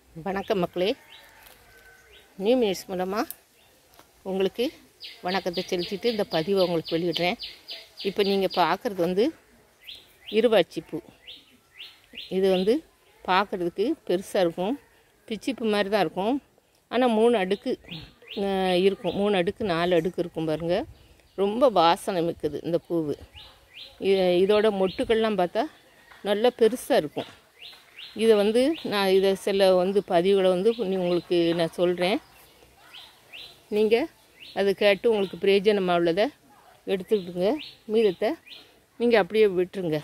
வணக்கம் மக்களே new minutes மூலமாக உங்களுக்கு வணக்கத்தை செலுத்திட்டு இந்த பதிவை உங்களுக்கு வெளியிடுறேன் இப்போ நீங்கள் பார்க்குறது வந்து இருவாட்சி பூ இது வந்து பார்க்குறதுக்கு பெருசாக இருக்கும் பிச்சிப்பு மாதிரி தான் இருக்கும் ஆனால் மூணு அடுக்கு அஹ், இருக்கும் மூணு அடுக்கு நாலு அடுக்கு இருக்கும் பாருங்கள் ரொம்ப வாசனை மிக்குது இந்த பூவு இ- இதோட மொட்டுக்கள்லாம் பார்த்தா நல்லா பெருசாக இருக்கும் இதை வந்து நான் இதை சில வந்து பதிவுகளை வந்து நீ உங்களுக்கு நான் சொல்கிறேன் நீங்கள் அது கேட்டு உங்களுக்கு பிரயோஜனமாக உள்ளதை எடுத்துக்கிட்டுங்க மீதத்தை நீங்கள் அப்படியே விட்டுருங்க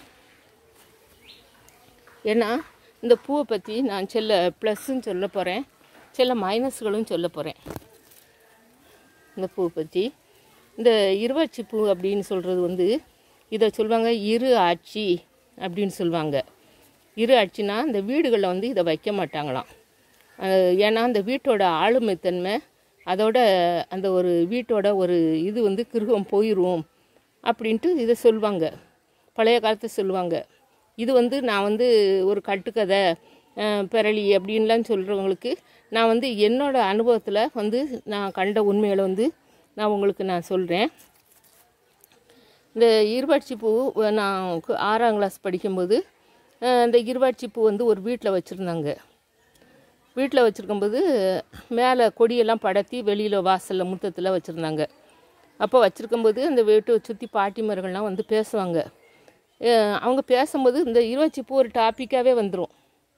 ஏன்னா இந்த பூவை பற்றி நான் சில ப்ளஸ்ஸுன்னு சொல்ல போகிறேன் சில மைனஸ்களும் சொல்ல போகிறேன் இந்த பூவை பற்றி இந்த இருவாட்சி பூ அப்படின்னு சொல்கிறது வந்து இதை சொல்லுவாங்க இரு ஆட்சி அப்படின்னு சொல்லுவாங்க இரு ஆட்சினா இந்த வீடுகளில் வந்து இதை வைக்க மாட்டாங்களாம் அஹ் ஏன்னா அந்த வீட்டோட ஆளுமைத்தன்மை அதோட அந்த ஒரு வீட்டோட ஒரு இது வந்து கிருகம் போயிடும் அப்படின்ட்டு இதை சொல்லுவாங்க பழைய காலத்தை சொல்லுவாங்க இது வந்து நான் வந்து ஒரு கட்டுக்கதை அஹ், பிறலி அப்படின்லாம் சொல்கிறவங்களுக்கு நான் வந்து என்னோட அனுபவத்தில் வந்து நான் கண்ட உண்மைகளை வந்து நான் உங்களுக்கு நான் சொல்கிறேன் இந்த இருவாட்சி பூ அஹ், நான் கு- ஆறாம் கிளாஸ் படிக்கும்போது அஹ், இந்த இருவாட்சி பூ வந்து ஒரு வீட்டில் வச்சுருந்தாங்க வீட்டில் வச்சுருக்கும்போது மேலே கொடியெல்லாம் படத்தி வெளியில் வாசலில் முத்தத்தில் வச்சுருந்தாங்க அப்போ வச்சுருக்கும்போது அந்த வீட்டை சுற்றி பாட்டிமார்கள்லாம் வந்து பேசுவாங்க அஹ், அவங்க பேசும்போது இந்த இருவாட்சி பூ ஒரு டாப்பிக்காகவே வந்துடும்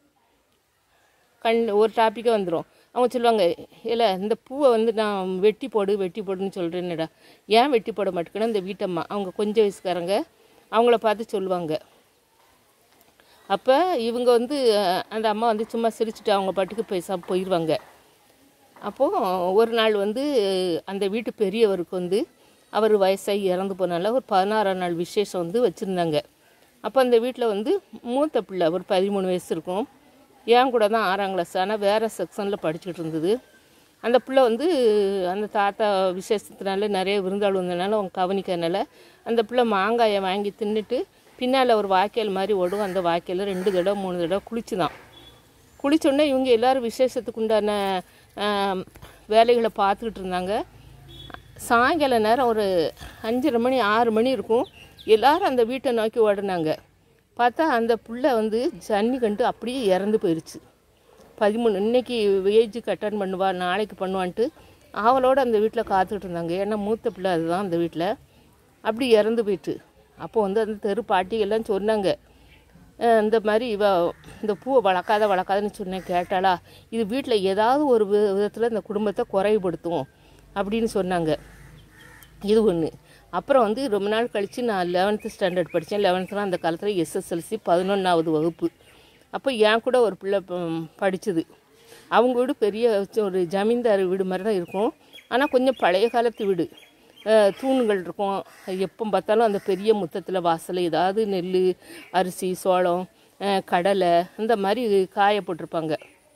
கண் ஒரு டாப்பிக்காக வந்துடும் அவங்க சொல்லுவாங்க இல்லை இந்த பூவை வந்து நான் வெட்டி போடு வெட்டி போடுன்னு சொல்கிறேன்னுடா ஏன் வெட்டி போட மாட்டேங்குன்னு இந்த வீட்டம்மா அவங்க கொஞ்சம் வயசுக்காரங்க அவங்கள பார்த்து சொல்லுவாங்க அப்போ இவங்க வந்து அஹ், அந்த அம்மா வந்து சும்மா சிரிச்சுட்டு அவங்க பாட்டுக்கு பேசாம போயிடுவாங்க அப்போது ஒரு நாள் வந்து அந்த வீட்டு பெரியவருக்கு வந்து அவர் வயசாகி இறந்து போனால ஒரு பதினாறாம் நாள் விசேஷம் வந்து வச்சுருந்தாங்க அப்போ அந்த வீட்டில் வந்து மூத்த பிள்ளை ஒரு பதிமூணு வயசு இருக்கும் என் கூட தான் ஆறாம் கிளாஸ் ஆனால் வேறு செக்ஷனில் படிச்சுக்கிட்டு இருந்தது அந்த பிள்ளை வந்து அந்த தாத்தா விசேஷத்தினால நிறைய விருந்தாள் வந்ததுனால அவங்க கவனிக்கிறதுனால அந்த பிள்ளை மாங்காயை வாங்கி தின்னுட்டு பின்னால் ஒரு வாய்க்கால் மாதிரி ஓடும் அந்த வாய்க்காலில் ரெண்டு தடவை மூணு தடவை குளிச்சுதான் குளிச்சோடனே இவங்க எல்லாரும் விசேஷத்துக்கு உண்டான ஆம், வேலைகளை பார்த்துக்கிட்டு இருந்தாங்க சாயங்கால நேரம் ஒரு அஞ்சரை மணி ஆறு மணி இருக்கும் எல்லாரும் அந்த வீட்டை நோக்கி ஓடினாங்க பார்த்தா அந்த புள்ள வந்து ஜன்னி கண்டு அப்படியே இறந்து போயிடுச்சு பதிமூணு இன்னைக்கு ஏஜ் அட்டன் பண்ணுவா நாளைக்கு பண்ணுவான்ட்டு அவளோட அந்த வீட்டில் காத்துக்கிட்டு இருந்தாங்க ஏன்னா மூத்த பிள்ளை அதுதான் அந்த வீட்டில் அப்படி இறந்து போயிட்டு அப்போ வந்து அந்த தெரு பாட்டி எல்லாம் சொன்னாங்க அஹ் இந்த மாதிரி இவ இந்த பூவை வளர்க்காத வளர்க்காதன்னு சொன்னேன் கேட்டாளா இது வீட்டில் ஏதாவது ஒரு வி- விதத்தில் இந்த குடும்பத்தை குறைவுபடுத்தும் அப்படின்னு சொன்னாங்க இது ஒன்று அப்புறம் வந்து ரொம்ப நாள் கழித்து நான் லெவன்த்து ஸ்டாண்டர்ட் படித்தேன் லெவன்த்தில் அந்த காலத்தில் எஸ்எஸ்எல்சி பதினொன்றாவது வகுப்பு அப்போ என் கூட ஒரு பிள்ளை ப- படிச்சுது அவங்க வீடு பெரிய ஒரு ஜமீன்தார் வீடு மாதிரி தான் இருக்கும் ஆனால் கொஞ்சம் பழைய காலத்து வீடு அஹ் தூண்கள் இருக்கும் எப்போ பார்த்தாலும் அந்த பெரிய முத்தத்தில் வாசல் ஏதாவது நெல் அரிசி சோளம் அஹ் கடலை இந்த மாதிரி காய போட்டிருப்பாங்க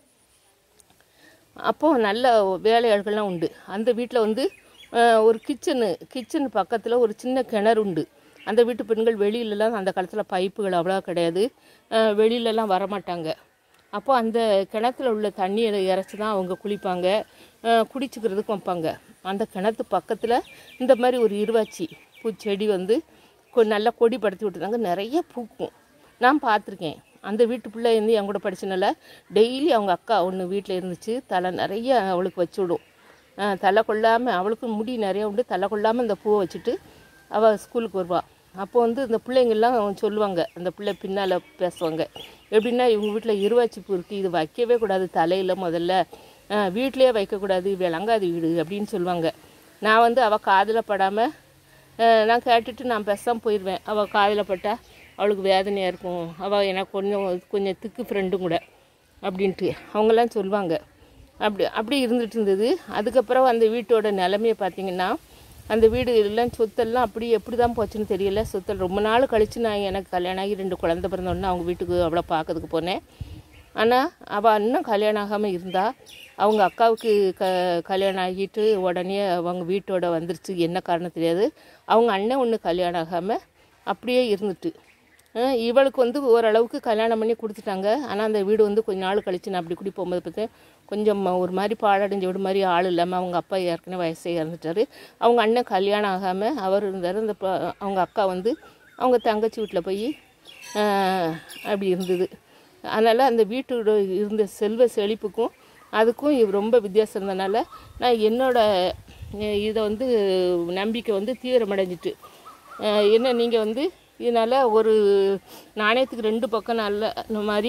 அப்போது நல்ல வேலையாட்கள்லாம் உண்டு அந்த வீட்டில் வந்து அஹ், ஒரு கிச்சனு கிச்சன் பக்கத்தில் ஒரு சின்ன கிணறு உண்டு அந்த வீட்டு பெண்கள் வெளியிலலாம் அந்த காலத்தில் பைப்புகள் அவ்வளோ கிடையாது அஹ், வெளியிலலாம் வரமாட்டாங்க அப்போ அந்த கிணத்துல உள்ள தண்ணியை இறச்சி தான் அவங்க குளிப்பாங்க அஹ், குடிச்சுக்கிறதுக்கு வைப்பாங்க அந்த கிணத்து பக்கத்தில் இந்த மாதிரி ஒரு இருவாச்சி பூச்செடி வந்து கொ- நல்லா கொடி படுத்தி விட்டுருந்தாங்க நிறைய பூக்கும் நான் பார்த்துருக்கேன் அந்த வீட்டு பிள்ளை வந்து என் கூட படிச்சனால டெய்லி அவங்க அக்கா ஒன்று வீட்டில் இருந்துச்சு தலை நிறைய அவளுக்கு வச்சு விடும் அஹ் தலை கொள்ளாமல் அவளுக்கு முடி நிறைய உண்டு தலை கொள்ளாமல் இந்த பூவை வச்சுட்டு அவள் ஸ்கூலுக்கு வருவாள் அப்போ வந்து இந்த பிள்ளைங்கள்லாம் சொல்லுவாங்க அந்த பிள்ளை பின்னால் பேசுவாங்க எப்படின்னா இவங்க வீட்டில் இருவாச்சி பூ இருக்குது இது வைக்கவே கூடாது தலையில் முதல்ல அஹ் வீட்டிலேயே வைக்கக்கூடாது விளங்காது வீடு அப்படின்னு சொல்லுவாங்க நான் வந்து அவள் காதில் படாமல் அஹ் நான் கேட்டுட்டு நான் பேசாமல் போயிடுவேன் அவள் காதில் பட்டா அவளுக்கு வேதனையாக இருக்கும் அவள் எனக்கு கொஞ்சம் கொஞ்சம் திக்கு ஃப்ரெண்டும் கூட அப்படின்ட்டு அவங்கெல்லாம் சொல்லுவாங்க அப்படி அப்படி இருந்துட்டு இருந்தது அதுக்கப்புறம் அந்த வீட்டோட நிலமையை பார்த்தீங்கன்னா அந்த வீடு எல்லாம் சொத்தெல்லாம் அப்படி எப்படி தான் போச்சுன்னு தெரியல சொத்தல் ரொம்ப நாள் கழித்து நான் எனக்கு கல்யாணம் ஆகி ரெண்டு குழந்தை பிறந்தோடனே அவங்க வீட்டுக்கு அவளை பார்க்கறதுக்கு போனேன் ஆனால் அவள் இன்னும் கல்யாணம் ஆகாமல் இருந்தா அவங்க அக்காவுக்கு க கல்யாணம் ஆகிட்டு உடனே அவங்க வீட்டோட வந்துருச்சு என்ன காரணம் தெரியாது அவங்க அண்ணன் ஒன்று கல்யாணம் ஆகாமல் அப்படியே இருந்துட்டு அஹ் இவளுக்கு வந்து ஓரளவுக்கு கல்யாணம் பண்ணி கொடுத்துட்டாங்க ஆனால் அந்த வீடு வந்து கொஞ்ச நாள் கழிச்சு நான் அப்படி கூடி போகும்போது பார்த்தேன் கொஞ்சம் ஒரு மாதிரி பாழடைஞ்ச வீடு மாதிரி ஆள் இல்லாமல் அவங்க அப்பா ஏற்கனவே வயசே இறந்துட்டாரு அவங்க அண்ணன் கல்யாணம் ஆகாமல் அவர் இருந்தார் அந்த ப- அவங்க அக்கா வந்து அவங்க தங்கச்சி வீட்டில் போய் அஹ், அப்படி இருந்தது அதனால் அந்த வீட்டோட இருந்த செல்வ செழிப்புக்கும் அதுக்கும் இது ரொம்ப வித்தியாசம் இருந்தனால நான் என்னோட அஹ், இதை வந்து நம்பிக்கை வந்து தீவிரமடைஞ்சிட்டு அஹ், என்ன நீங்கள் வந்து இதனால் ஒரு நாணயத்துக்கு ரெண்டு பக்கம் நல்ல இந்த மாதிரி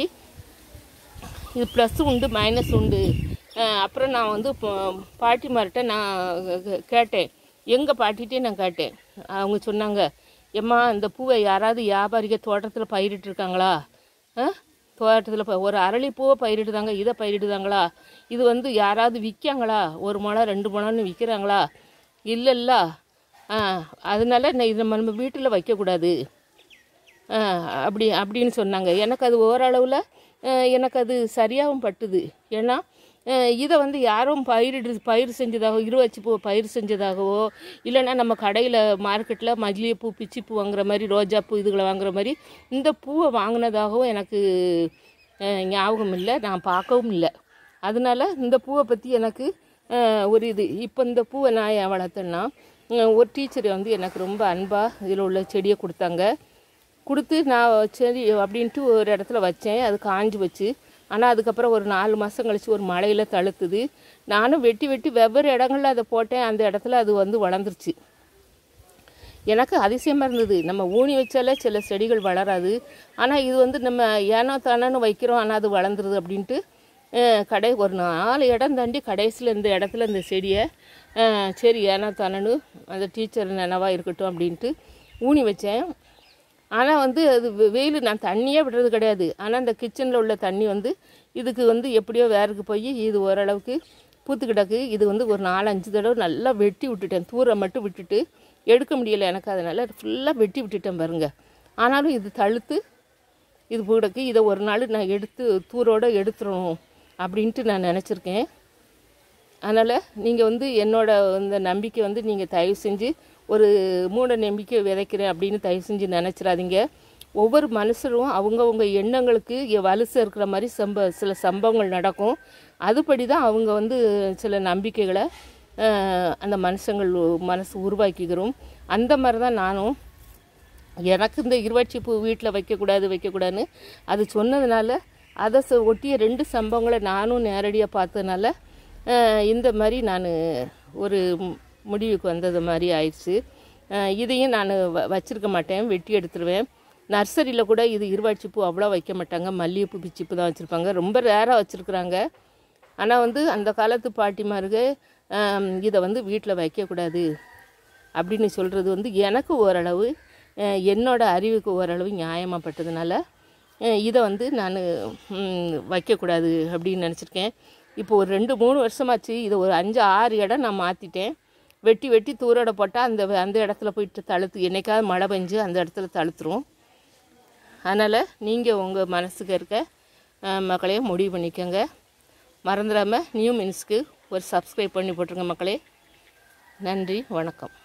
இது ப்ளஸ் உண்டு மைனஸ் உண்டு அஹ் அப்புறம் நான் வந்து இப்போ பாட்டிமார்கிட்ட நான் கே- கேட்டேன் எங்கள் பாட்டிகிட்டே நான் கேட்டேன் அவங்க சொன்னாங்க எம்மா இந்த பூவை யாராவது வியாபாரிக தோட்டத்தில் பயிரிட்டுருக்காங்களா ஆ தோட்டத்தில் ஒரு அரளி பூவை பயிரிடுதாங்க இதை பயிரிடுதாங்களா இது வந்து யாராவது விற்காங்களா ஒரு முளம் ரெண்டு முளம்னு விற்கிறாங்களா இல்லைல்ல ஆ அதனால நான் இதை நம்ம வீட்டில் வைக்கக்கூடாது ஆ, அப்படி அப்படின்னு சொன்னாங்க எனக்கு அது ஓரளவில் எனக்கு அது சரியாகவும் பட்டுது ஏன்னா அஹ், இதை வந்து யாரும் பயிரிடு பயிர் செஞ்சதாகவோ இருவச்சி பூ பயிர் செஞ்சதாகவோ இல்லைன்னா நம்ம கடையில் மார்க்கெட்டில் மல்லிகைப்பூ பிச்சிப்பூ வாங்குற மாதிரி ரோஜாப்பூ இதுகளை வாங்குற மாதிரி இந்த பூவை வாங்கினதாகவும் எனக்கு அஹ், ஞாபகம் இல்லை நான் பார்க்கவும் இல்லை அதனால இந்த பூவை பற்றி எனக்கு அஹ், ஒரு இது இப்போ இந்த பூவை நான் ஏன் வளர்த்தேன்னா அஹ், ஒரு டீச்சர் வந்து எனக்கு ரொம்ப அன்பாக இதில் உள்ள செடியை கொடுத்தாங்க கொடுத்து நான் சரி அப்படின்ட்டு ஒரு இடத்துல வச்சேன் அது காஞ்சி வச்சு ஆனால் அதுக்கப்புறம் ஒரு நாலு மாதம் கழிச்சு ஒரு மழையில் தழுத்துது நானும் வெட்டி வெட்டி வெவ்வேறு இடங்கள்ல அதை போட்டேன் அந்த இடத்துல அது வந்து வளர்ந்துருச்சு எனக்கு அதிசயமாக இருந்தது நம்ம ஊனி வச்சாலே சில செடிகள் வளராது ஆனால் இது வந்து நம்ம ஏனோ தானோன்னு வைக்கிறோம் ஆனால் அது வளர்ந்துருது அப்படின்ட்டு அஹ், கடை ஒரு நாலு இடம் தாண்டி கடைசியில் இந்த இடத்துல இந்த செடியை அஹ், சரி ஏனோ தானோன்னு அந்த டீச்சர் நினைவாக இருக்கட்டும் அப்படின்ட்டு ஊனி வச்சேன் ஆனால் வந்து அது வெ- வெயில் நான் தண்ணியே விடுறது கிடையாது ஆனால் அந்த கிச்சனில் உள்ள தண்ணி வந்து இதுக்கு வந்து எப்படியோ வேருக்கு போய் இது ஓரளவுக்கு பூத்து கிடக்கு இது வந்து ஒரு நாலஞ்சு தடவை நல்லா வெட்டி விட்டுட்டேன் தூரை மட்டும் விட்டுட்டு எடுக்க முடியலை எனக்கு அதனால் ஃபுல்லாக வெட்டி விட்டுட்டேன் பாருங்க ஆனாலும் இது தழுத்து இது கிடக்கு இதை ஒரு நாள் நான் எடுத்து தூரோடு எடுத்துடணும் அப்படின்ட்டு நான் நினச்சிருக்கேன் அதனால் நீங்கள் வந்து என்னோட இந்த நம்பிக்கை வந்து நீங்கள் தயவு செஞ்சு ஒரு மூட நம்பிக்கை விதைக்கிறேன் அப்படின்னு தயவு செஞ்சு நினச்சிடாதீங்க ஒவ்வொரு மனுஷரும் அவங்கவுங்க எண்ணங்களுக்கு எ- வலுசு இருக்கிற மாதிரி சம்ப சில சம்பவங்கள் நடக்கும் அதுபடி தான் அவங்க வந்து சில நம்பிக்கைகளை அஹ், அந்த மனுஷங்கள் மனசு உருவாக்கிக்கிறோம் அந்த மாதிரி தான் நானும் எனக்கு இந்த இருவாட்சி பூ வீட்டில் வைக்கக்கூடாது வைக்கக்கூடாதுன்னு அது சொன்னதுனால அதை சொ- ஒட்டிய ரெண்டு சம்பவங்களை நானும் நேரடியாக பார்த்ததுனால அஹ், இந்த மாதிரி நான் ஒரு மு- முடிவுக்கு வந்தது மாதிரி ஆயிடுச்சு அஹ், இதையும் நான் வ வச்சிருக்க மாட்டேன் வெட்டி எடுத்துருவேன் நர்சரியில் கூட இது இருவாட்சி பூ அவ்வளோ வைக்க மாட்டாங்க மல்லிகைப்பூ பிச்சிப்பூ தான் வச்சுருப்பாங்க ரொம்ப ரேராக வச்சுருக்குறாங்க ஆனால் வந்து அந்த காலத்து பாட்டிமாருக்கு ஆம், இதை வந்து வீட்டில் வைக்கக்கூடாது அப்படின்னு சொல்கிறது வந்து எனக்கு ஓரளவு அஹ், என்னோட அறிவுக்கு ஓரளவு நியாயமாகப்பட்டதுனால அஹ், இதை வந்து நான் வைக்கக்கூடாது அப்படின்னு நினச்சிருக்கேன் இப்போ ஒரு ரெண்டு மூணு வருஷமாச்சு இதை ஒரு அஞ்சு ஆறு இடம் நான் மாற்றிட்டேன் வெட்டி வெட்டி தூரோட போட்டால் அந்த அந்த இடத்துல போயிட்டு தழுத்து என்னைக்காவது மழை பெஞ்சு அந்த இடத்துல தழுத்துரும் அதனால் நீங்கள் உங்கள் மனசுக்கு இருக்க அஹ், மக்களே முடிவு பண்ணிக்கோங்க மறந்துடாமல் நியூ மின்ஸ்க்கு ஒரு சப்ஸ்கிரைப் பண்ணி போட்டுருங்க மக்களே நன்றி வணக்கம்